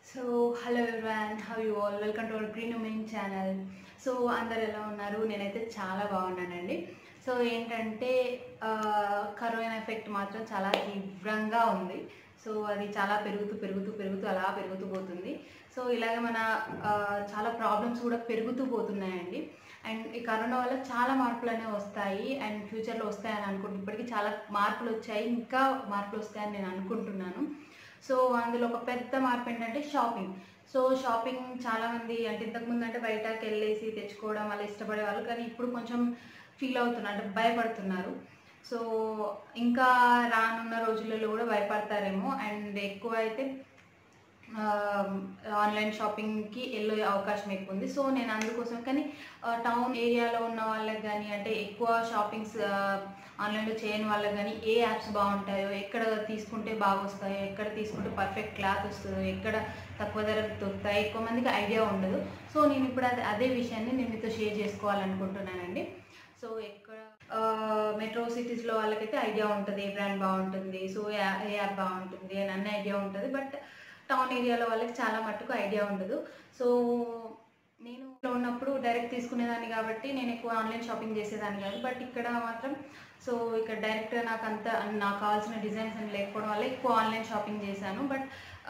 so hello everyone how you all welcome to our green women channel so అందరు ఎలా ఉన్నారు నేనైతే చాలా బాగున్నానండి సో ఏంటంటే ఆ, కరోనా ఎఫెక్ట్ మాత్రం చాలా తీవ్రంగా ఉంది సో అది చాలా పెరుగుతూ పెరుగుతూ పెరుగుతూ అలా పెరుగుతూ పోతుంది సో ఇలాగే మన ఆ, చాలా ప్రాబ్లమ్స్ కూడా పెరుగుతూ పోతున్నాయండి అండ్ ఈ కరోనా వల్ల చాలా మార్పులు అనేవి వస్తాయి అండ్ ఫ్యూచర్లో వస్తాయని అనుకుంటున్నాను ఇప్పటికీ చాలా మార్పులు వచ్చాయి ఇంకా మార్పులు వస్తాయని నేను అనుకుంటున్నాను సో అందులో ఒక పెద్ద మార్పు ఏంటంటే షాపింగ్ సో షాపింగ్ చాలా మంది అంటే ఇంతకుముందు అంటే బయటకు వెళ్ళేసి తెచ్చుకోవడం వల్ల ఇష్టపడే వాళ్ళు కానీ ఇప్పుడు కొంచెం ఫీల్ అవుతున్నారు అంటే భయపడుతున్నారు సో ఇంకా రానున్న రోజులలో కూడా భయపడతారేమో అండ్ ఎక్కువ అయితే ఆన్లైన్ షాపింగ్కి వెళ్ళే అవకాశం ఎక్కువ ఉంది సో నేను అందుకోసం కానీ టౌన్ ఏరియాలో ఉన్న వాళ్ళకి కానీ అంటే ఎక్కువ షాపింగ్స్ ఆన్లైన్లో చేయని వాళ్ళకి కానీ ఏ యాప్స్ బాగుంటాయో ఎక్కడ తీసుకుంటే బాగా వస్తాయో ఎక్కడ తీసుకుంటే పర్ఫెక్ట్ క్లాత్ వస్తుందో ఎక్కడ తక్కువ ధరకు దొరుకుతాయి ఎక్కువ మందికి ఐడియా ఉండదు సో నేను ఇప్పుడు అదే అదే విషయాన్ని నేను మీతో షేర్ చేసుకోవాలనుకుంటున్నానండి సో ఎక్కడ మెట్రో సిటీస్లో వాళ్ళకైతే ఐడియా ఉంటుంది ఏ బ్రాండ్ బాగుంటుంది సో ఏ ఏ యాప్ బాగుంటుంది అని అన్ని ఐడియా ఉంటుంది బట్ టౌన్ ఏరియాలో వాళ్ళకి చాలా మట్టుకు ఐడియా ఉండదు సో నేను ఇంట్లో ఉన్నప్పుడు డైరెక్ట్ తీసుకునేదాన్ని కాబట్టి నేను ఎక్కువ ఆన్లైన్ షాపింగ్ చేసేదాన్ని కాదు బట్ ఇక్కడ మాత్రం సో ఇక్కడ డైరెక్ట్ నాకు అంత నాకు కావాల్సిన డిజైన్స్ అని లేకపోవడం వల్ల ఎక్కువ ఆన్లైన్ షాపింగ్ చేశాను బట్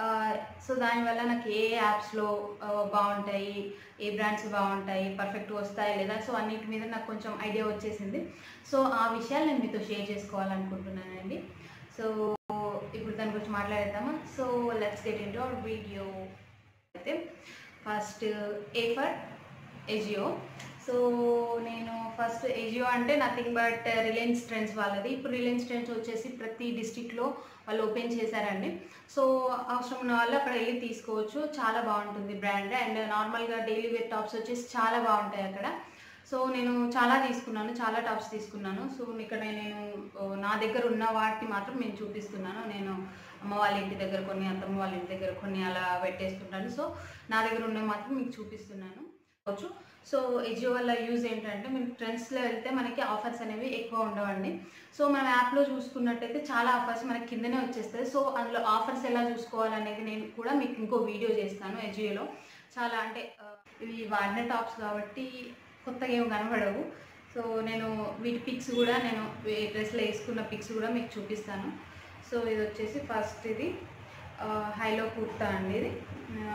సో దానివల్ల నాకు ఏ యాప్స్లో బాగుంటాయి ఏ బ్రాండ్స్ బాగుంటాయి పర్ఫెక్ట్ వస్తాయి లేదా సో అన్నిటి మీద నాకు కొంచెం ఐడియా వచ్చేసింది సో ఆ విషయాలు నేను మీతో షేర్ చేసుకోవాలనుకుంటున్నానండి సో ఇప్పుడు దాని గురించి మాట్లాడేద్దామా so let's get into our video అయితే first A for Ajio so నేను ఫస్ట్ ఎజియో అంటే నథింగ్ బట్ రిలయన్స్ ట్రెండ్స్ వాళ్ళది ఇప్పుడు రిలయన్స్ ట్రెండ్స్ వచ్చేసి ప్రతి డిస్టిక్లో వాళ్ళు ఓపెన్ చేశారండి సో అవసరం ఉన్న వాళ్ళు అక్కడ వెళ్ళి తీసుకోవచ్చు చాలా బాగుంటుంది బ్రాండ్ అండ్ నార్మల్గా డైలీ వేర్ టాప్స్ వచ్చేసి చాలా బాగుంటాయి అక్కడ సో నేను చాలా తీసుకున్నాను చాలా టాప్స్ తీసుకున్నాను సో ఇక్కడ నేను ఓ, నా దగ్గర ఉన్న వాటిని మాత్రం నేను చూపిస్తున్నాను నేను అమ్మ వాళ్ళ ఇంటి దగ్గర కొన్ని అత్తమ్మ వాళ్ళ ఇంటి దగ్గర కొన్ని అలా పెట్టేసుకుంటాను సో నా దగ్గర ఉన్నవి మాత్రం మీకు చూపిస్తున్నాను వచ్చు సో ఎజియో వల్ల యూజ్ ఏంటంటే మీరు ట్రెండ్స్లో వెళ్తే మనకి ఆఫర్స్ అనేవి ఎక్కువ ఉండవండి సో మనం యాప్లో చూసుకున్నట్టయితే చాలా ఆఫర్స్ మనకి కిందనే వచ్చేస్తాయి సో అందులో ఆఫర్స్ ఎలా చూసుకోవాలనేది నేను కూడా మీకు ఇంకో వీడియో చేస్తాను ఎజియోలో చాలా అంటే ఆ, ఇవి వాడిన టాప్స్ కాబట్టి కొత్తగా ఏమి కనబడవు సో నేను వీటి పిక్స్ కూడా నేను ఈ డ్రెస్లో వేసుకున్న పిక్స్ కూడా మీకు చూపిస్తాను సో ఇది వచ్చేసి ఫస్ట్ ఇది ఆ, హైలో కుర్తా అండి ఇది ఆ,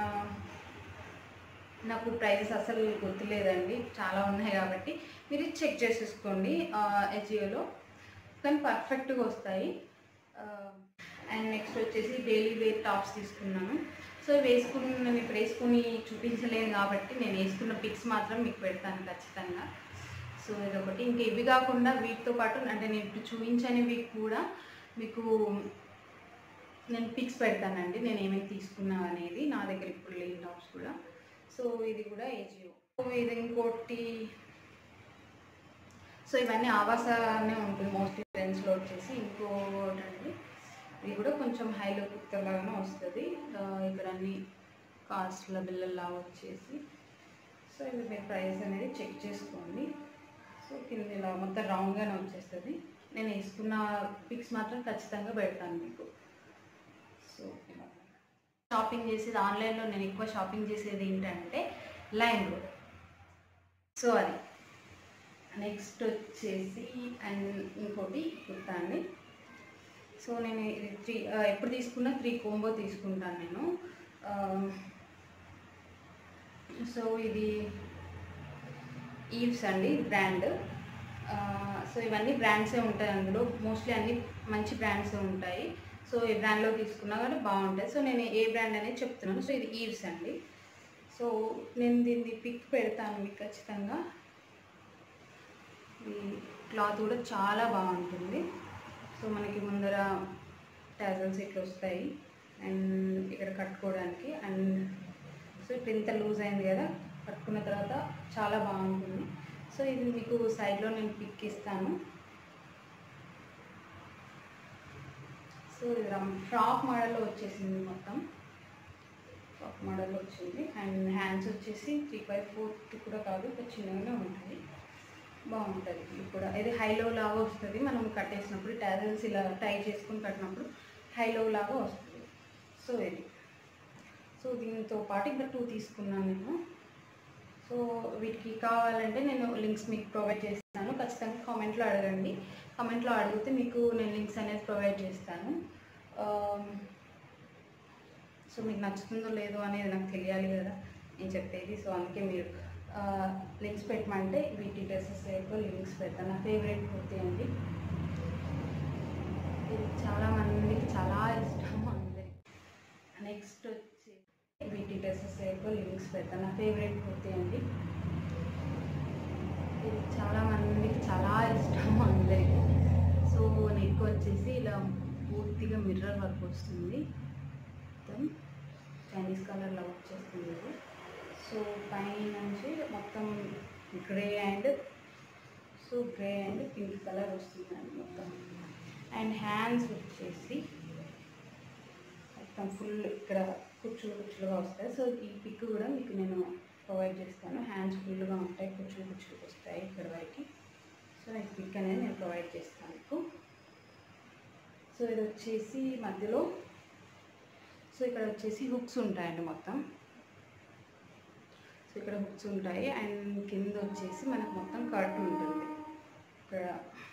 నాకు ప్రైజెస్ అసలు గుర్తులేదండి చాలా ఉన్నాయి కాబట్టి మీరు చెక్ చేసేసుకోండి ఎజియోలో కానీ పర్ఫెక్ట్గా వస్తాయి అండ్ నెక్స్ట్ వచ్చేసి డైలీ వేర్ టాప్స్ తీసుకున్నాను సో వేసుకున్న ఇప్పుడు వేసుకుని చూపించలేను కాబట్టి నేను వేసుకున్న పిక్స్ మాత్రం మీకు పెడతాను ఖచ్చితంగా సో ఇదొకటి ఇంకా ఇవి కాకుండా వీటితో పాటు అంటే నేను ఇప్పుడు చూపించనివి కూడా మీకు నేను పిక్స్ పెడతానండి నేను ఏమేమి తీసుకున్నా అనేది నా దగ్గర ఇప్పుడు లేని టాప్స్ కూడా సో ఇది కూడా ఏజియో సో ఇది ఇంకోటి సో ఇవన్నీ ఆవాసానే ఉంటుంది మోస్ట్లీ ట్రెండ్స్లో వచ్చేసి ఇంకోటి అండి ఇది కూడా కొంచెం హైలో కుత్తలాగానే వస్తుంది ఆ, ఇక్కడ అన్ని కాస్ట్ల బిల్లల్లా వచ్చేసి సో ఇది మీరు ప్రైస్ అనేది చెక్ చేసుకోండి సో కింద ఇలా మొత్తం రౌండ్గానే వచ్చేస్తుంది నేను వేసుకున్న పిక్స్ మాత్రం ఖచ్చితంగా పెడతాను మీకు సో ఇలా షాపింగ్ చేసేది ఆన్లైన్లో నేను ఎక్కువ షాపింగ్ చేసేది ఏంటంటే లైమ్ రోడ్ సో అది నెక్స్ట్ వచ్చేసి అండ్ ఇంకోటి కుర్తా అండి సో నేను ఇది త్రీ ఆ, ఎప్పుడు తీసుకున్నా త్రీ కోంబో తీసుకుంటాను నేను ఆ, సో ఇది ఈవ్స్ అండి బ్రాండ్ ఆ, సో ఇవన్నీ బ్రాండ్సే ఉంటాయి అందులో మోస్ట్లీ అన్ని మంచి బ్రాండ్సే ఉంటాయి సో ఏ బ్రాండ్లో తీసుకున్నా కానీ బాగుంటాయి సో నేను ఏ బ్రాండ్ అనేది చెప్తున్నాను సో ఇది ఈవ్స్ అండి సో నేను దీన్ని పిక్ పెడతాను మీకు ఖచ్చితంగా ఈ క్లాత్ కూడా చాలా బాగుంటుంది సో మనకి ముందర టాజల్స్ ఇట్లా వస్తాయి అండ్ ఇక్కడ కట్టుకోవడానికి అండ్ సో ఇప్పుడు ఇంత లూజ్ అయింది కదా కట్టుకున్న తర్వాత చాలా బాగుంటుంది సో ఇది మీకు సైడ్లో నేను పిక్ ఇస్తాను సో ఇది ఫ్రాక్ మోడల్లో వచ్చేసింది మొత్తం ఫ్రాక్ మోడల్లో వచ్చింది అండ్ హ్యాండ్స్ వచ్చేసి త్రీ బై ఫోర్త్ కూడా కాదు ఒక చిన్నగానే ఉంటాయి బాగుంటుంది ఇది కూడా ఇది హైలో లాగా వస్తుంది మనం కట్టేసినప్పుడు టాజల్స్ ఇలా టై చేసుకుని కట్టినప్పుడు హైలో లాగా వస్తుంది సో ఇది సో దీంతో పాటు ఇంకా టూ తీసుకున్నాను నేను సో వీటికి కావాలంటే నేను లింక్స్ మీకు ప్రొవైడ్ చేస్తాను ఖచ్చితంగా కామెంట్లో అడగండి కామెంట్లో అడిగితే మీకు నేను లింక్స్ అనేది ప్రొవైడ్ చేస్తాను ఆమ్, సో మీకు నచ్చుతుందో లేదో అనేది నాకు తెలియాలి కదా నేను చెప్పేది సో అందుకే మీరు లింక్స్ పెట్టమంటే వీటి డ్రెస్సెస్ యొక్క లింక్స్ పెడతాను నా ఫేవరెట్ కుర్తీ అండి ఇది చాలా మందికి చాలా ఇష్టం అందరికి నెక్స్ట్ వచ్చి వీటి డ్రెస్సెస్ యొక్క లింక్స్ పెడతాను నా ఫేవరెట్ కుర్తీ అండి ఇది చాలా మందికి చాలా ఇష్టం అందరికి సో నెక్ వచ్చేసి ఇలా పూర్తిగా మిర్రర్ వర్క్ వస్తుంది మొత్తం చైనీస్ కలర్లో వచ్చేస్తుంది ఇది సో పైన నుంచి మొత్తం grey and so grey and pink colour వస్తుందండి మొత్తం అండ్ హ్యాండ్స్ వచ్చేసి మొత్తం ఫుల్ ఇక్కడ కుచ్చులు కుచ్చులుగా వస్తాయి సో ఈ పిక్ కూడా మీకు నేను ప్రొవైడ్ చేస్తాను హ్యాండ్స్ ఫుల్గా ఉంటాయి కుచ్చులు కుచ్చులు వస్తాయి ఇక్కడ వరకు సో ఈ పిక్ అనేది నేను ప్రొవైడ్ చేస్తాను మీకు సో ఇది వచ్చేసి మధ్యలో సో ఇక్కడ వచ్చేసి హుక్స్ ఉంటాయండి మొత్తం సో ఇక్కడ హుక్స్ ఉంటాయి అండ్ కింద వచ్చేసి మనకు మొత్తం కట్ ఉంటుంది ఇక్కడ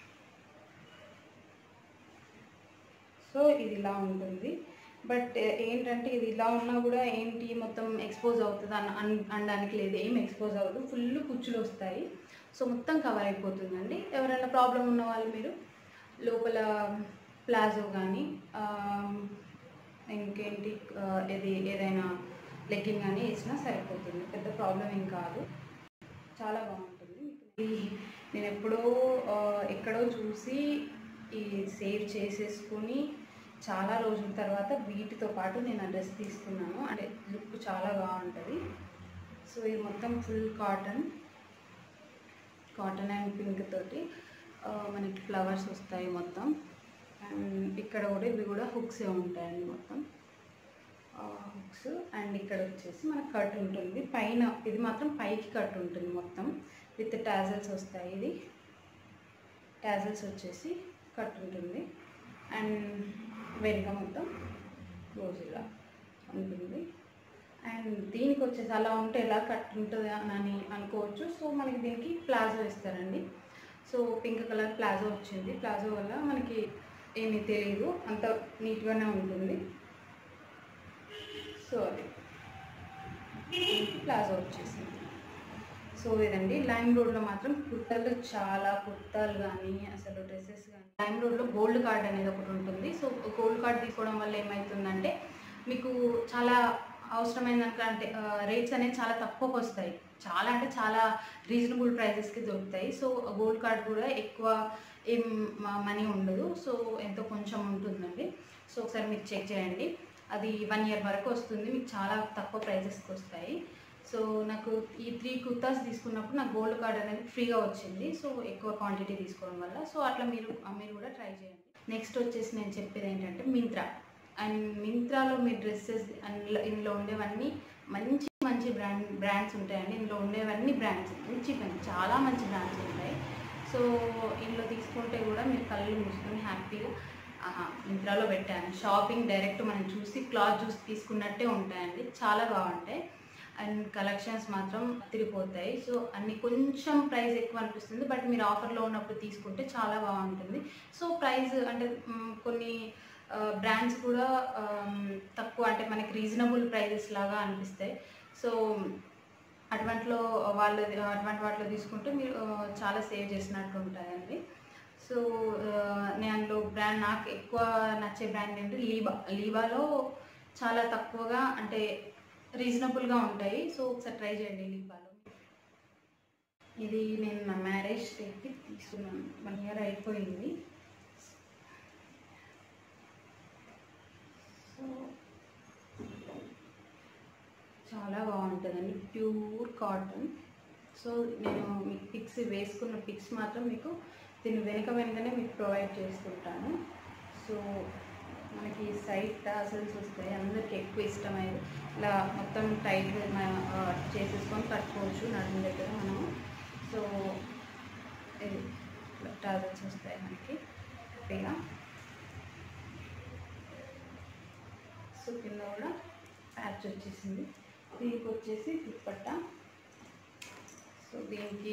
సో ఇది ఇలా ఉంటుంది బట్ ఏంటంటే ఇది ఇలా ఉన్నా కూడా ఏంటి మొత్తం ఎక్స్పోజ్ అవుతుంది అని అన్- అనడానికి లేదు ఏం ఎక్స్పోజ్ అవ్వదు ఫుల్ కుచ్చులు వస్తాయి సో మొత్తం కవర్ అయిపోతుందండి ఎవరైనా ప్రాబ్లం ఉన్న వాళ్ళు మీరు లోపల ప్లాజో కానీ ఇంకేంటి ఆ, ఇది ఏదైనా లెగ్గిన్ కానీ వేసినా సరిపోతుంది పెద్ద ప్రాబ్లం ఏం కాదు చాలా బాగుంటుంది ఈ- నేను ఎప్పుడో ఆ, ఎక్కడో చూసి ఈ సేవ్ చేసేసుకుని చాలా రోజుల తర్వాత వీటితో పాటు నేను ఆ డ్రెస్ తీసుకున్నాను అంటే లుక్ చాలా బాగుంటుంది సో ఇది మొత్తం full cotton cotton and pink తోటి ఆ, మనకి ఫ్లవర్స్ వస్తాయి మొత్తం అండ్ ఇక్కడ కూడా ఇవి కూడా హుక్సే ఉంటాయండి మొత్తం హుక్స్ అండ్ ఇక్కడ వచ్చేసి మనకు కట్ ఉంటుంది పైన ఇది మాత్రం పైకి కట్ ఉంటుంది మొత్తం విత్ టాజల్స్ వస్తాయి ఇది టాజల్స్ వచ్చేసి కట్ ఉంటుంది అండ్ వెనుక మొత్తం క్లోజ్ ఇలా ఉంటుంది అండ్ దీనికి వచ్చేసి అలా ఉంటే ఎలా కట్ ఉంటుంది అని అనుకోవచ్చు సో మనకి దీనికి ప్లాజో ఇస్తారండి సో పింక్ కలర్ ప్లాజో వచ్చింది ప్లాజో వల్ల మనకి ఏమీ తెలియదు అంత నీట్గానే ఉంటుంది సో అది దీనికి ప్లాజో వచ్చేసింది సో ఇదండి లైమ్ రోడ్లో మాత్రం కుర్తాలు చాలా కుర్తాలు కానీ అసలు డ్రెస్సెస్ కానీ లైమ్ రోడ్లో గోల్డ్ కార్డ్ అనేది ఒకటి ఉంటుంది సో గోల్డ్ కార్డ్ తీసుకోవడం వల్ల ఏమవుతుందంటే మీకు చాలా అవసరమైన అంటే రేట్స్ అనేవి చాలా తక్కువకు వస్తాయి చాలా అంటే చాలా రీజనబుల్ ప్రైజెస్కి దొరుకుతాయి సో గోల్డ్ కార్డ్ కూడా ఎక్కువ ఏం మనీ ఉండదు సో ఎంతో కొంచెం ఉంటుందండి సో ఒకసారి మీరు చెక్ చేయండి అది వన్ ఇయర్ వరకు వస్తుంది మీకు చాలా తక్కువ ప్రైజెస్కి వస్తాయి సో నాకు ఈ త్రీ కుర్తాస్ తీసుకున్నప్పుడు నాకు గోల్డ్ కార్డ్ అనేది ఫ్రీగా వచ్చింది సో ఎక్కువ క్వాంటిటీ తీసుకోవడం వల్ల సో అట్లా మీరు మీరు కూడా ట్రై చేయండి నెక్స్ట్ వచ్చేసి నేను చెప్పేది ఏంటంటే మింత్రా అండ్ మింత్రాలో మీ డ్రెస్సెస్ అందులో ఇందులో ఉండేవన్నీ మంచి మంచి బ్రాండ్ బ్రాండ్స్ ఉంటాయండి ఇందులో ఉండేవన్నీ బ్రాండ్స్ మంచి మంచి చాలా మంచి బ్రాండ్స్ ఉంటాయి సో ఇందులో తీసుకుంటే కూడా మీరు కళ్ళు మూసుకొని హ్యాపీగా ఆహా, మింత్రాలో పెట్టాను షాపింగ్ డైరెక్ట్ మనం చూసి క్లాత్ చూసి తీసుకున్నట్టే ఉంటాయండి చాలా బాగుంటాయి అండ్ కలెక్షన్స్ మాత్రం తిరిగిపోతాయి సో అన్ని కొంచెం ప్రైస్ ఎక్కువ అనిపిస్తుంది బట్ మీరు ఆఫర్లో ఉన్నప్పుడు తీసుకుంటే చాలా బాగుంటుంది సో ప్రైస్ అంటే మ్, కొన్ని బ్రాండ్స్ కూడా ఆమ్, తక్కువ అంటే మనకి రీజనబుల్ ప్రైజెస్ లాగా అనిపిస్తాయి సో అటువంటిలో వాళ్ళ అటువంటి వాటిలో తీసుకుంటే మీరు ఆ, చాలా సేవ్ చేసినట్టు ఉంటాయండి సో ఆ, నేను అందులో బ్రాండ్ నాకు ఎక్కువ నచ్చే బ్రాండ్ ఏంటి లీబా లీబాలో చాలా తక్కువగా అంటే రీజనబుల్గా ఉంటాయి సో ఒకసారి ట్రై చేయండి లీబాలో ఇది నేను నా మ్యారేజ్ డేట్కి తీసుకున్నాను వన్ ఇయర్ అయిపోయింది సో చాలా బాగుంటుందండి ప్యూర్ కాటన్ సో నేను మీకు పిక్స్ వేసుకున్న పిక్స్ మాత్రం మీకు దీని వెనుక వెనుకనే మీకు ప్రొవైడ్ చేస్తుంటాను సో మనకి సైడ్ టాసల్స్ వస్తాయి అందరికి ఎక్కువ ఇష్టమైనది ఇలా మొత్తం టైట్ చేసేసుకొని కట్టుకోవచ్చు నడుము దగ్గర మనము సో ఇది టాసల్స్ వస్తాయి మనకి హ్యాపీగా సో కింద కూడా ప్యాచ్ ప్యాచ్ వచ్చేసింది దీనికి వచ్చేసి దుప్పట్టా సో దీనికి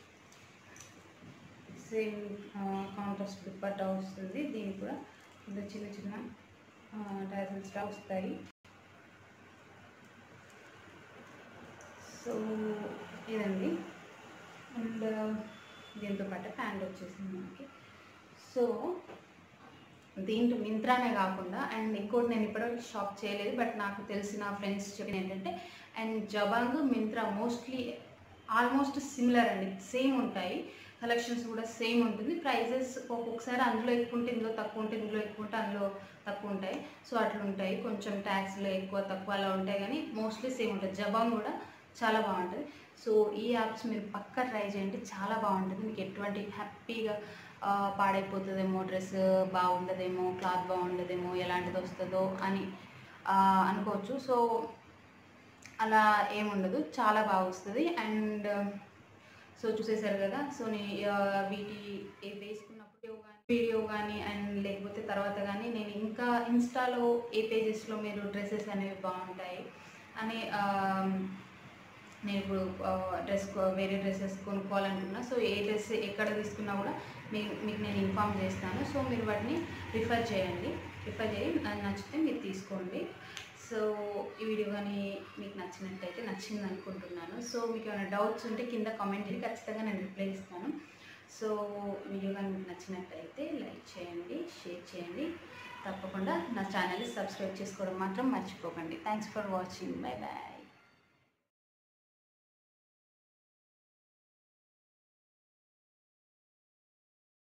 సేమ్ కాంట్రాస్ట్ దుప్పట్టా వస్తుంది దీనికి కూడా ఇంత చిన్న చిన్న టాజల్స్ వస్తాయి సో ఇదండి అండ్ దీంతో పాటు ప్యాంట్ వచ్చేసింది మనకి సో దీంట్లో మింత్రానే కాకుండా అండ్ ఇంకోటి నేను ఇప్పటివరకు షాప్ చేయలేదు బట్ నాకు తెలిసిన ఫ్రెండ్స్ చెప్పిన ఏంటంటే and Jabong Myntra mostly almost similar అండి సేమ్ ఉంటాయి కలెక్షన్స్ కూడా సేమ్ ఉంటుంది ప్రైజెస్ ఒక్కొక్కసారి అందులో ఎక్కువ ఉంటే ఇందులో తక్కువ ఉంటే ఇందులో ఎక్కువ ఉంటే అందులో తక్కువ ఉంటాయి సో అట్లా ఉంటాయి కొంచెం ట్యాక్స్లో ఎక్కువ తక్కువ అలా ఉంటాయి కానీ మోస్ట్లీ సేమ్ ఉంటుంది జబాంగ్ కూడా చాలా బాగుంటుంది సో ఈ యాప్స్ మీరు పక్కా ట్రై చేయండి చాలా బాగుంటుంది మీకు ఎటువంటి హ్యాపీగా ఆ, పాడైపోతుందేమో డ్రెస్ బాగుండదేమో క్లాత్ బాగుండదేమో ఎలాంటిది వస్తుందో అని ఆ, అనుకోవచ్చు సో అలా ఏముండదు చాలా బాగా వస్తుంది అండ్ సో చూసేశారు కదా సో నీ ఆ, వీటి ఏ వేసుకున్నప్పుడు వీడియో కానీ అండ్ లేకపోతే తర్వాత కానీ నేను ఇంకా ఇన్స్టాలో ఏ పేజెస్లో మీరు డ్రెస్సెస్ అనేవి బాగుంటాయి అని ఆ, నేను ఇప్పుడు డ్రెస్ వేరే డ్రెస్సెస్ కొనుక్కోవాలనుకున్నా సో ఏ డ్రెస్ ఎక్కడ తీసుకున్నా కూడా మీకు మీకు నేను ఇన్ఫామ్ చేస్తాను సో మీరు వాటిని రిఫర్ చేయండి రిఫర్ చేయి నాకు నచ్చితే మీరు తీసుకోండి సో ఈ వీడియో కానీ మీకు నచ్చినట్టయితే నచ్చింది అనుకుంటున్నాను సో మీకు ఏమైనా డౌట్స్ ఉంటే కింద కామెంట్ చేసి ఖచ్చితంగా నేను రిప్లై ఇస్తాను సో వీడియో కానీ మీకు నచ్చినట్టయితే లైక్ చేయండి షేర్ చేయండి తప్పకుండా నా ఛానల్ని సబ్స్క్రైబ్ చేసుకోవడం మాత్రం మర్చిపోకండి thanks for watching bye bye